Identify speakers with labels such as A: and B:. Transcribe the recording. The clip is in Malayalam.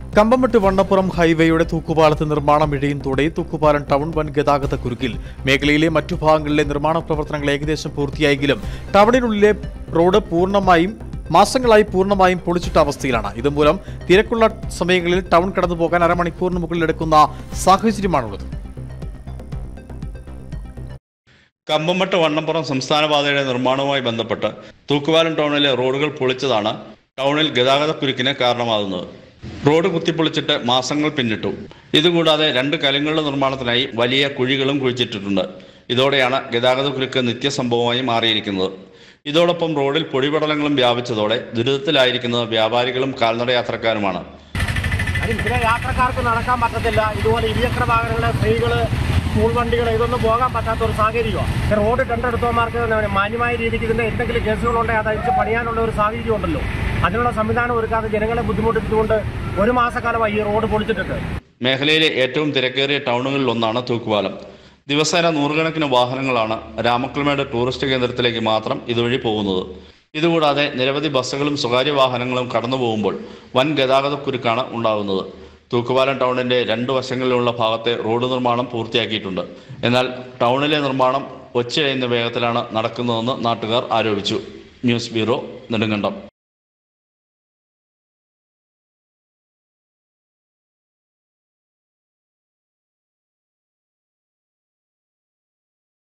A: കമ്പമട്ട് വണ്ണപ്പുറം ഹൈവേയുടെ തൂക്കുപാലത്ത് നിർമ്മാണം ഇഴയുന്നതോടെ തൂക്കുപാലം ടൗൺ വൻ ഗതാഗത കുരുക്കിൽ മേഖലയിലെ മറ്റു ഭാഗങ്ങളിലെ നിർമ്മാണ പ്രവർത്തനങ്ങൾ ഏകദേശം പൂർത്തിയായെങ്കിലും ടൗണിനുള്ളിലെ റോഡ് പൂർണ്ണമായും മാസങ്ങളായി പൂർണ്ണമായും പൊളിച്ചിട്ട അവസ്ഥയിലാണ് ഇതുമൂലം തിരക്കുള്ള സമയങ്ങളിൽ ടൗൺ കടന്നു പോകാൻ അരമണിക്കൂറിന് മുകളിൽ എടുക്കുന്ന സാഹചര്യമാണുള്ളത്
B: കമ്പമട്ട് വണ്ണപ്പുറം സംസ്ഥാന പാതയുടെ നിർമ്മാണവുമായി ബന്ധപ്പെട്ട് തൂക്കുപാലം ടൗണിലെ റോഡുകൾ പൊളിച്ചതാണ് ടൗണിൽ ഗതാഗത കുരുക്കിന് കാരണമാകുന്നത് റോഡ് കുത്തിപ്പൊളിച്ചിട്ട് മാസങ്ങൾ പിന്നിട്ടു ഇതുകൂടാതെ രണ്ട് കലങ്ങളുടെ നിർമ്മാണത്തിനായി വലിയ കുഴികളും കുഴിച്ചിട്ടിട്ടുണ്ട് ഇതോടെയാണ് ഗതാഗത കുരുക്ക് നിത്യസംഭവമായി മാറിയിരിക്കുന്നത് ഇതോടൊപ്പം റോഡിൽ പൊടിപടലങ്ങളും വ്യാപിച്ചതോടെ ദുരിതത്തിലായിരിക്കുന്നത് വ്യാപാരികളും കാൽനട യാത്രക്കാരുമാണ്
C: അത് ഇതിലെ യാത്രക്കാർക്ക് നടക്കാൻ പറ്റത്തില്ല ഇതുപോലെ ഇരുചക്ര വാഹനങ്ങള് സ്ത്രീകള് സ്കൂൾ വണ്ടികൾ ഇതൊന്നും പോകാൻ പറ്റാത്ത ഒരു സാഹചര്യമാണ് ഈ റോഡ് കണ്ടെടുത്തവന്മാർക്ക് മാന്യമായ രീതിക്ക് ഇതിന്റെ എന്തെങ്കിലും കേസുകളുണ്ടെങ്കിൽ അത് അഴിച്ച് പണിയാനുള്ള ഒരു സാഹചര്യം ഉണ്ടല്ലോ അതിനുള്ള സംവിധാനം ഒരുക്കാതെ ജനങ്ങളെ ബുദ്ധിമുട്ടിച്ചുകൊണ്ട് ഒരു മാസക്കാലമായി ഈ റോഡ് പൊളിച്ചിട്ടുണ്ട്
B: മേഖലയിലെ ഏറ്റവും തിരക്കേറിയ ടൗണുകളിൽ ഒന്നാണ് തൂക്കുപാലം ദിവസേന നൂറുകണക്കിന് വാഹനങ്ങളാണ് രാമക്കൽമേട് ടൂറിസ്റ്റ് കേന്ദ്രത്തിലേക്ക് മാത്രം ഇതുവഴി പോകുന്നത് ഇതുകൂടാതെ നിരവധി ബസ്സുകളും സ്വകാര്യ വാഹനങ്ങളും കടന്നു പോകുമ്പോൾ വൻ ഗതാഗത കുരുക്കാണ് ഉണ്ടാകുന്നത് തൂക്കുപാലം ടൗണിന്റെ രണ്ടു വശങ്ങളിലുള്ള ഭാഗത്തെ റോഡ് നിർമ്മാണം പൂർത്തിയാക്കിയിട്ടുണ്ട് എന്നാൽ ടൗണിലെ നിർമ്മാണം ഒച്ചയയുന്ന വേഗത്തിലാണ് നടക്കുന്നതെന്ന് നാട്ടുകാർ ആരോപിച്ചു ന്യൂസ് ബ്യൂറോ നെടുങ്കണ്ടം